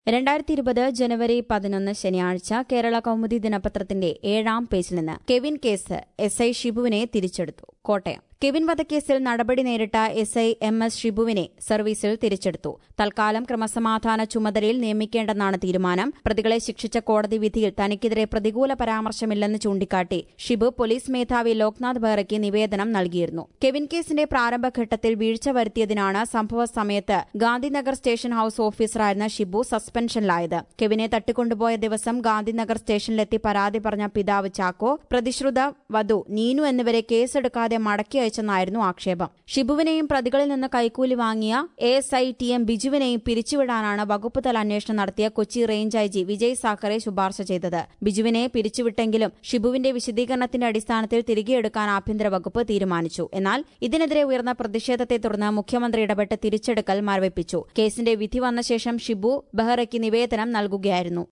രണ്ടായിരത്തി ഇരുപത് ജനുവരി പതിനൊന്ന് ശനിയാഴ്ച കേരള കൗമുദി ദിനപത്രത്തിന്റെ ഏഴാം പേജിൽ നിന്ന് കെവിൻ കേസ് എസ് ഐ ഷിബുവിനെ തിരിച്ചെടുത്തു കോട്ടയം കെവിൻ വധക്കേസിൽ നടപടി നേരിട്ട എസ് ഐ എം എസ് ഷിബുവിനെ സർവീസിൽ തിരിച്ചെടുത്തു തൽക്കാലം ക്രമസമാധാന ചുമതലയിൽ നിയമിക്കേണ്ടെന്നാണ് തീരുമാനം പ്രതികളെ ശിക്ഷിച്ച കോടതി വിധിയിൽ തനിക്കെതിരെ പ്രതികൂല പരാമർശമില്ലെന്ന് ചൂണ്ടിക്കാട്ടി ഷിബു പോലീസ് മേധാവി ലോക്നാഥ് ബെഹ്റയ്ക്ക് നിവേദനം നൽകിയിരുന്നു കെവിൻ കേസിന്റെ പ്രാരംഭഘട്ടത്തിൽ വീഴ്ച വരുത്തിയതിനാണ് സംഭവ സമയത്ത് ഗാന്ധിനഗർ സ്റ്റേഷൻ ഹൌസ് ഓഫീസറായിരുന്ന ഷിബു സസ്പെൻഷനിലായത് കെവിനെ തട്ടിക്കൊണ്ടുപോയ ദിവസം ഗാന്ധിനഗർ സ്റ്റേഷനിലെത്തി പരാതി പറഞ്ഞ പിതാവ് ചാക്കോ പ്രതിശ്രുത വധു നീനു എന്നിവരെ കേസെടുക്കാതെ മടക്കി അയച്ചെന്നായിരുന്നു ആക്ഷേപം ഷിബുവിനെയും പ്രതികളിൽ നിന്ന് കൈക്കൂലി വാങ്ങിയ A S I T M ബിജുവിനെയും പിരിച്ചുവിടാനാണ് വകുപ്പ് തല അന്വേഷണം നടത്തിയ Kochi range I G Vijay Sakhare ശുപാർശ ചെയ്തത് ബിജുവിനെ പിരിച്ചുവിട്ടെങ്കിലും ഷിബുവിന്റെ വിശദീകരണത്തിന്റെ അടിസ്ഥാനത്തിൽ തിരികെ എടുക്കാൻ ആഭ്യന്തര വകുപ്പ് തീരുമാനിച്ചു എന്നാൽ ഇതിനെതിരെ ഉയർന്ന പ്രതിഷേധത്തെ തുടർന്ന് മുഖ്യമന്ത്രി ഇടപെട്ട് തിരിച്ചെടുക്കൽ മരവിപ്പിച്ചു കേസിന്റെ വിധി വന്ന ശേഷം ഷിബു ബെഹ്റയ്ക്ക് നിവേദനം നൽകുകയായിരുന്നു